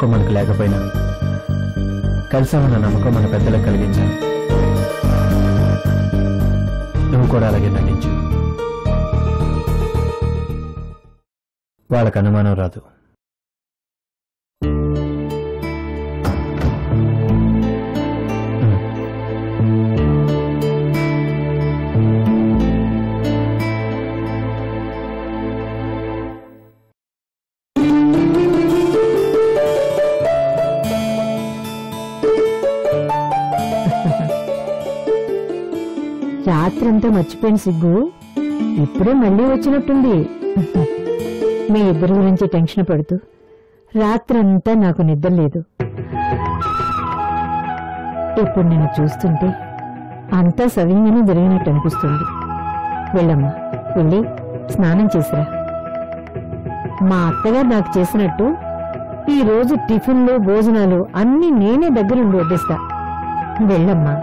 నమ్మకం మనకు లేకపోయినా కలిసామన్న నమ్మకం మన పెద్దలకు కలిగించాలి నువ్వు కూడా అలాగే నటించు వాళ్ళకి అనుమానం రాదు ఉమ్. రాత్రంతా మర్చిపోయిన సిగ్గు ఇప్పుడే మళ్ళీ వచ్చినట్టుంది మీ ఇద్దరి గురించి టెన్షన్ పడుతూ రాత్రంతా నాకు నిద్ర లేదు ఇప్పుడు నేను చూస్తుంటే అంతా సవ్యంగానే జరిగినట్టు అనిపిస్తుంది వెళ్ళమ్మా వెళ్ళి స్నానం చేసిరా మా అత్తగారు నాకు చేసినట్టు ఈ రోజు టిఫిన్లు భోజనాలు అన్ని నేనే దగ్గరుండి వడ్డిస్తా వెళ్ళమ్మా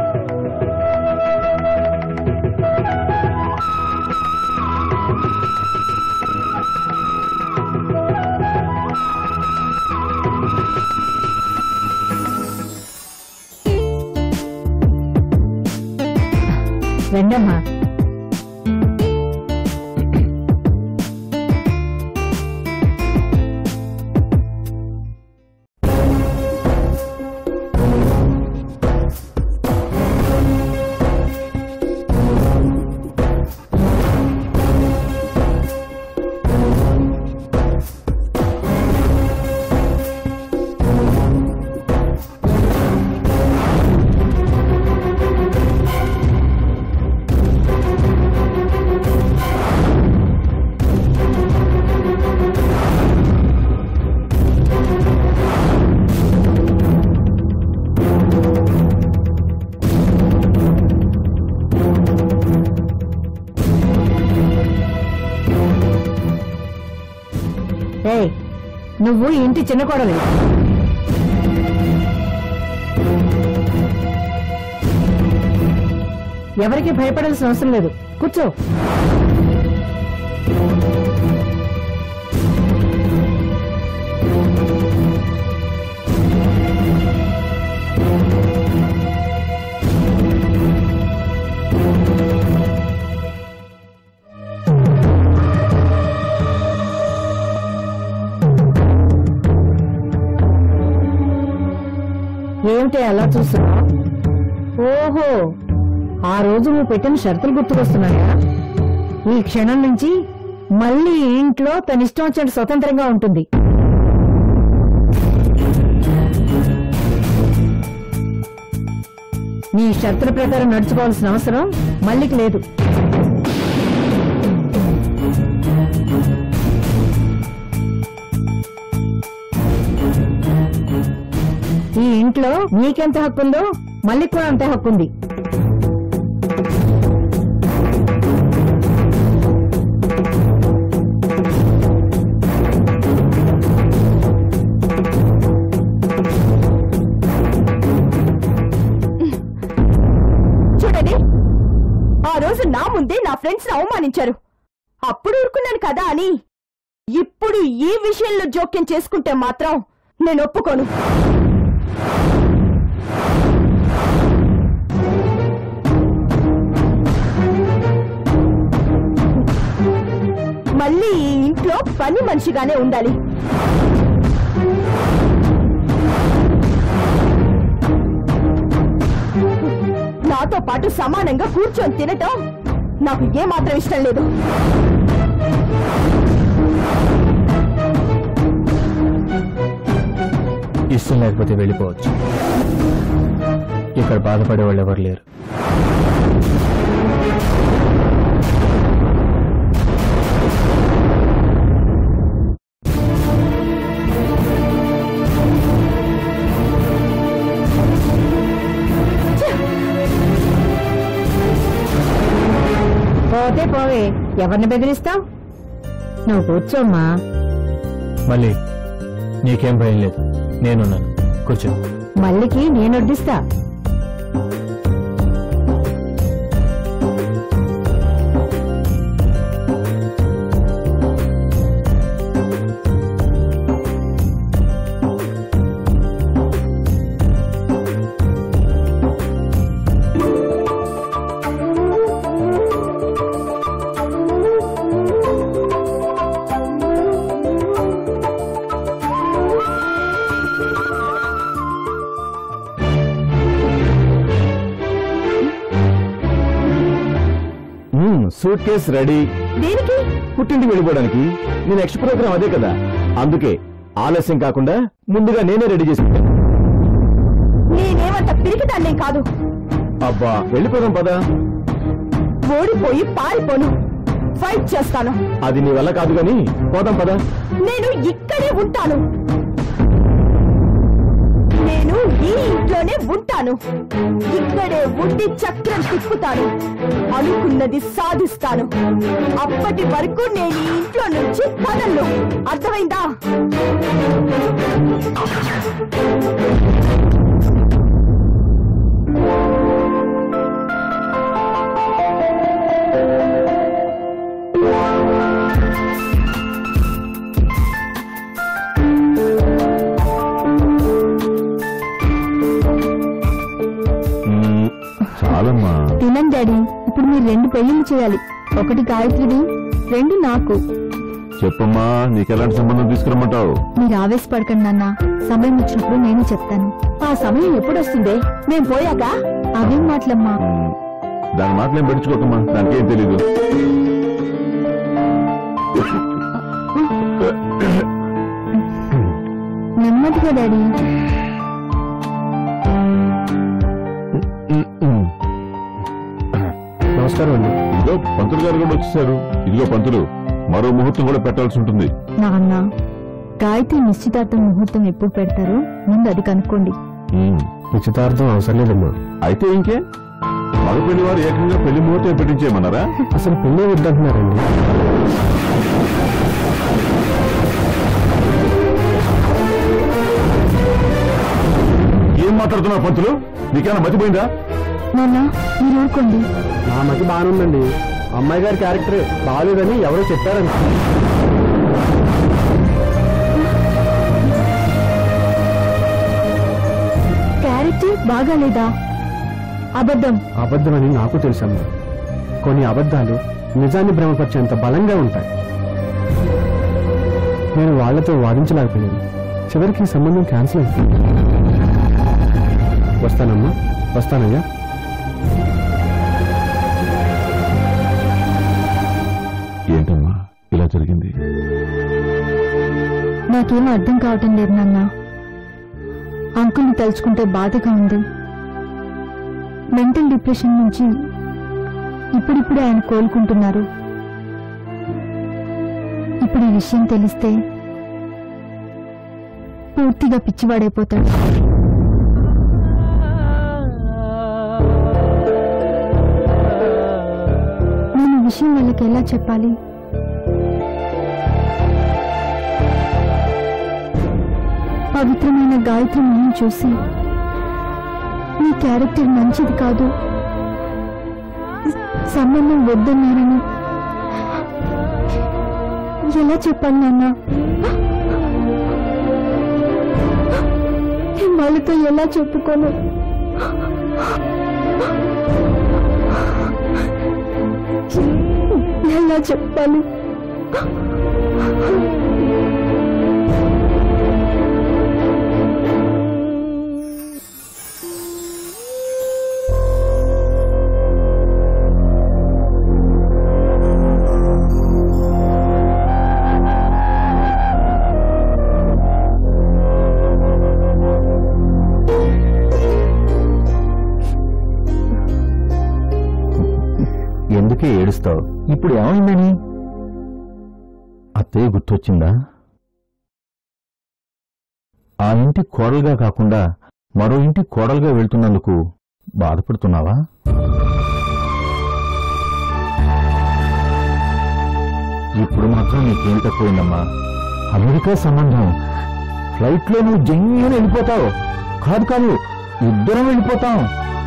రండమ్మా ఏయ్ నువ్వు ఈ ఇంటి చిన్న కోడలి ఎవరికి భయపడాల్సిన అవసరం లేదు కూర్చో ఏమిటి అలా చూస్తున్నా ఓహో ఆ రోజు నువ్వు పెట్టిన షరతులు గుర్తుకొస్తున్నాయా ఈ క్షణం నుంచి మళ్ళీ ఈ ఇంట్లో తన ఇష్టం వచ్చినట్టు స్వతంత్రంగా ఉంటుంది నీ షరతుల ప్రకారం నడుచుకోవాల్సిన అవసరం మళ్ళీకి లేదు ఈ ఇంట్లో నీకెంత హక్కుందో మళ్ళీ కూడా అంతే హక్కుంది చూడండి ఆ రోజు నా ముందే నా ఫ్రెండ్స్ అవమానించారు అప్పుడు ఊరుకున్నాను కదా అని ఇప్పుడు ఈ విషయంలో జోక్యం చేసుకుంటే మాత్రం నేను ఒప్పుకోను మళ్ళీ ఈ ఇంట్లో పని మనిషిగానే ఉండాలి నాతో పాటు సమానంగా కూర్చొని తినటం నాకు ఏమాత్రం ఇష్టం లేదు ఇష్టం లేకపోతే వెళ్ళిపోవచ్చు ఇక్కడ బాధపడే వాళ్ళు ఎవరు లేరు పోతే పోవే ఎవరిని బెదిరిస్తావు నువ్వు కూర్చోమ్మా మళ్ళీ నీకేం భయం లేదు నేనున్నాను కూర్చో మల్లికి నేను వడ్డిస్తా సూట్ కేస్ రెడీ దేనికి పుట్టింటికి వెళ్ళిపోవడానికి నేను నెక్స్ట్ ప్రోగ్రామ్ అదే కదా అందుకే ఆలస్యం కాకుండా ముందుగా నేనే రెడీ చేసి పెట్టాను. నేనేమంత పిరికిదాన్నేం కాదు అబ్బా వెళ్ళిపోదాం పదా ఓడిపోయి పారిపోను ఫైట్ చేస్తాను అది నీ వల్ల కాదు గాని పోదాం పదా నేను ఇక్కడే ఉంటాను నేను ఈ ఇంట్లోనే ఉంటాను ఇక్కడే ఉండి చక్రం తిప్పుతాను అనుకున్నది సాధిస్తాను అప్పటి వరకు నేను ఈ ఇంట్లో నుంచి కదలను అర్థమైందా చాలమ్మా తినండి డాడీ ఇప్పుడు మీరు రెండు పెళ్లిళ్ళు చేయాలి ఒకటి గాయత్రిది రెండు నాకు చెప్పమ్మా నీకెలాంటి సంబంధం తీసుకురమ్మంటావు మీరు ఆవేశపడకండి నాన్న సమయం వచ్చినప్పుడు నేను చెప్తాను ఆ సమయం ఎప్పుడు వస్తుందే నేను పోయాక అవేం మాటలమ్మా ఉమ్, దాని మాటలేం పట్టించుకోకమ్మా దానికేం తెలీదు నెమ్మదిగా డాడీ నమస్కారం అండి ఇదిగో పంతులు గారు కూడా వచ్చేసారు ఇదిగో పంతులు మరో ముహూర్తం కూడా పెట్టాల్సి ఉంటుంది నాన్న గాయత్రి నిశ్చితార్థం ముహూర్తం ఎప్పుడు పెడతారో ముందు అది కనుక్కోండి నిశ్చితార్థం అవసరం లేదమ్మా అయితే ఇంకే మగ పెళ్లి వారు ఏకంగా పెళ్లి ముహూర్తం పెట్టించేయమన్నారా అసలు పెళ్లి వద్దంటున్నారండి ఏం మాట్లాడుతున్నావు పంతులు నీకేమైనా మతిపోయిందా నాన్న మీరు ఊరుకోండి నా మతి బాగానుందండి అమ్మాయి గారి క్యారెక్టర్ బాగాలేదని ఎవరో చెప్పారంట క్యారెక్టర్ బాగాలేదా అబద్ధం అబద్ధమని నాకు తెలుసమ్మా కొన్ని అబద్ధాలు నిజాన్ని భ్రమపరిచేంత బలంగా ఉంటాయి నేను వాళ్లతో వాదించలేకపోయాను చివరికి ఈ సంబంధం క్యాన్సిల్ అయింది వస్తానమ్మా వస్తానయ్యా ఏంటమ్మా ఇలా జరిగింది నాకేం అర్థం కావటం లేదు నాన్న అంకుల్ని తలుచుకుంటే బాధగా ఉంది మెంటల్ డిప్రెషన్ నుంచి ఇప్పుడిప్పుడే ఆయన కోలుకుంటున్నారు ఇప్పుడు ఈ విషయం తెలిస్తే పూర్తిగా పిచ్చివాడైపోతాడు నేను ఈ విషయం వాళ్ళకి ఎలా చెప్పాలి పవిత్రమైన గాయత్రి మొహం చూసి నీ క్యారెక్టర్ మంచిది కాదు సంబంధం వద్దన్నారని ఎలా చెప్పాలి నాన్న నేను వాళ్ళతో ఎలా చెప్పుకోను ఎలా చెప్పాలి ఎందుకే ఏడుస్తావు ఇప్పుడు ఏమైందని అత్తయ్య గుర్తొచ్చిందా ఆ ఇంటి కోడలుగా కాకుండా మరో ఇంటి కోడలుగా వెళ్తున్నందుకు బాధపడుతున్నావా ఇప్పుడు మాత్రం నీకేం తక్కువైందమ్మా అమెరికా సంబంధం ఫ్లైట్ లో నువ్వు జంగిని వెళ్ళిపోతావు కాదు కాదు ఇద్దరం వెళ్ళిపోతాం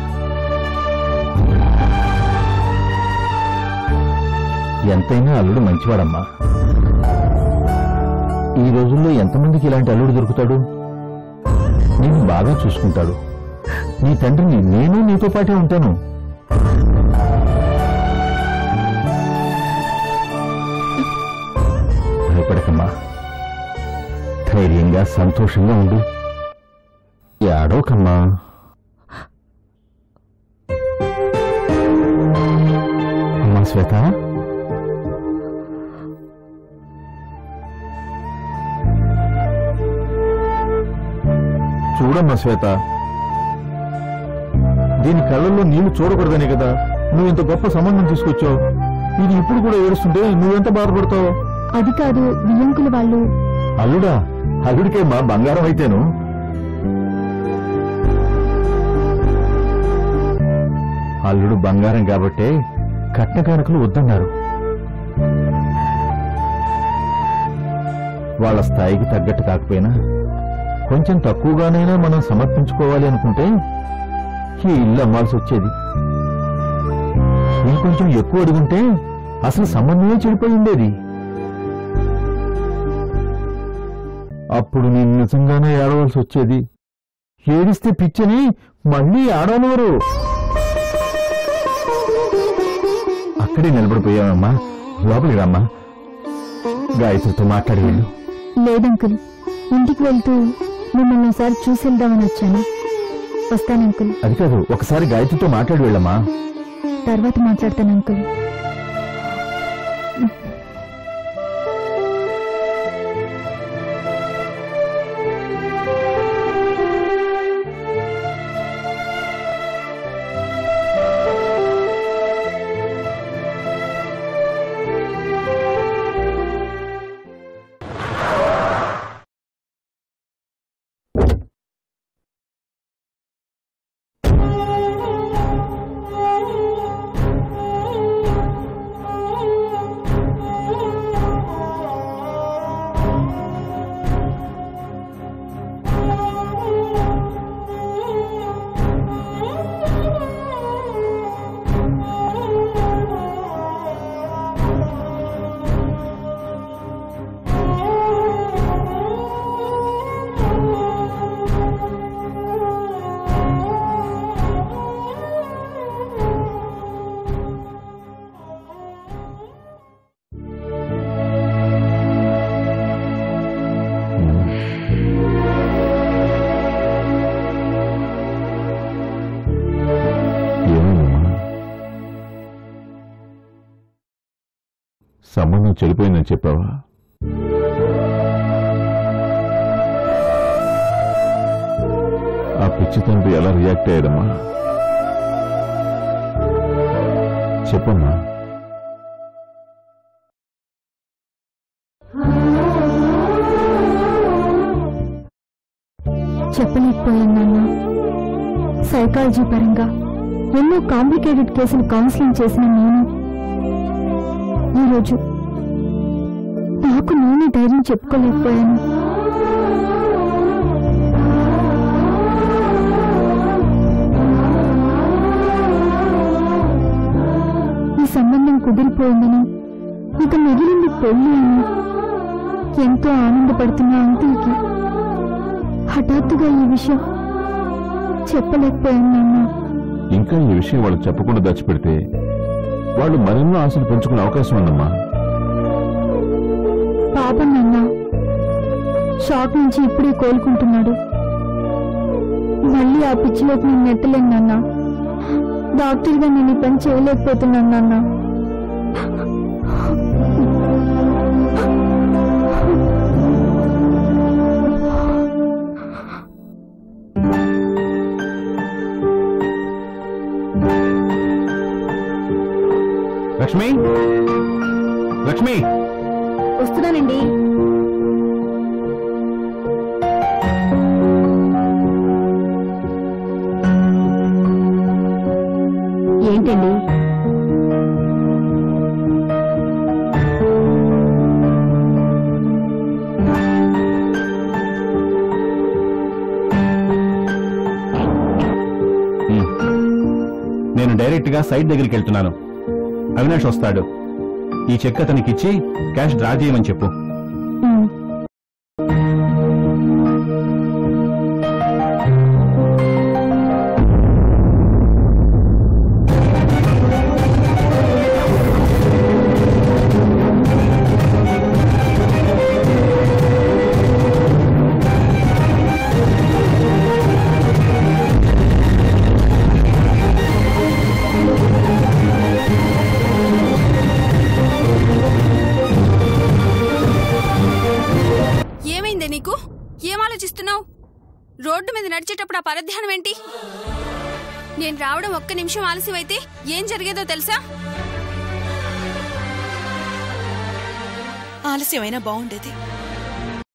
ఎంతైనా అల్లుడు మంచివాడమ్మా ఈ రోజుల్లో ఎంతమందికి ఇలాంటి అల్లుడు దొరుకుతాడు నేను బాగా చూసుకుంటాడు నీ తండ్రిని నేను నీతో పాటే ఉంటాను భయపడకమ్మా ధైర్యంగా సంతోషంగా ఉండు ఏడోకమ్మా అమ్మా శ్వేత చూడమ్మా శ్వేత దీని కళ్ళల్లో నీళ్లు చూడకూడదనే కదా నువ్వు ఇంత గొప్ప సంబంధం తీసుకొచ్చావు ఇది ఇప్పుడు కూడా ఏడుస్తుంటే నువ్వెంత బాధపడతావు అది కాదు వియ్యంకులు వాళ్ళు అల్లుడా అల్లుడికే మా బంగారం అయితేను అల్లుడు బంగారం కాబట్టే కట్న కానుకలు వద్దన్నారు వాళ్ళ స్థాయికి తగ్గట్టు కాకపోయినా కొంచెం తక్కువగానైనా మనం సమర్పించుకోవాలి అనుకుంటే ఈ ఇల్లు అమ్మాల్సి వచ్చేది ఇంకొంచెం ఎక్కువ అడుగుంటే అసలు సంబంధమే చెడిపోయి ఉండేది అప్పుడు నేను నిజంగానే ఏడవలసి వచ్చేది ఏడిస్తే పిచ్చని మళ్ళీ ఆడవనవరు అక్కడే నిలబడిపోయావమ్మా లోపలికి రమ్మా గాయత్రితో మాట్లాడి వెళ్ళు లేదంకుల్ ఇంటికి వెళ్తూ మిమ్మల్ని ఒకసారి చూసి వెళ్దామని వచ్చాను వస్తాను అంకుల్ అది కాదు ఒకసారి గాయత్రితో మాట్లాడి వెళ్ళమ్మా తర్వాత మాట్లాడతాను అంకుల్ ఏమైందమ్మా సంబంధం చెడిపోయిందని చెప్పావా ఆ పిచ్చి తండ్రి ఎలా రియాక్ట్ అయ్యాడమ్మా చెప్పమ్మా చెప్పలేకపోయాను నాన్న సైకాలజీ పరంగా ఎన్నో కాంప్లికేటెడ్ కేసులు కౌన్సిలింగ్ చేసిన నేను ఈరోజు నాకు నేనే ధైర్యం చెప్పుకోలేకపోయాను ఈ సంబంధం కుదిరిపోయిందని ఇక మిగిలింది పెళ్లి అని ఎంతో ఆనందపడుతున్న అంకుల్కి హఠాత్తుగా ఈ విషయం చెప్పలేకపోయాను నాన్న ఇంకా ఈ విషయం వాళ్ళకి చెప్పకుండా దాచిపెడితే వాళ్ళు మరెన్నో ఆశలు పెంచుకునే అవకాశం ఉందమ్మా పాపం నాన్న షాక్ నుంచి ఇప్పుడే కోలుకుంటున్నాడు మళ్ళీ ఆ పిచ్చిలోకి నేను నెట్టలేను నాన్న డాక్టర్గా నేను ఈ పని చేయలేకపోతున్నాను నాన్న లక్ష్మి లక్ష్మి వస్తున్నానండి ఏంటండి నేను డైరెక్ట్ గా సైట్ దగ్గరికి వెళ్తున్నాను అవినాష్ వస్తాడు ఈ చెక్ అతనికి ఇచ్చి క్యాష్ డ్రా చేయమని చెప్పు ఉమ్. ఆ రోడ్డు మీద నడిచేటప్పుడు ఆ పరధ్యానం ఏంటి నేను రావడం ఒక్క నిమిషం ఆలస్యం అయితే ఏం జరిగేదో తెలుసా ఆలస్యమైనా బాగుండేది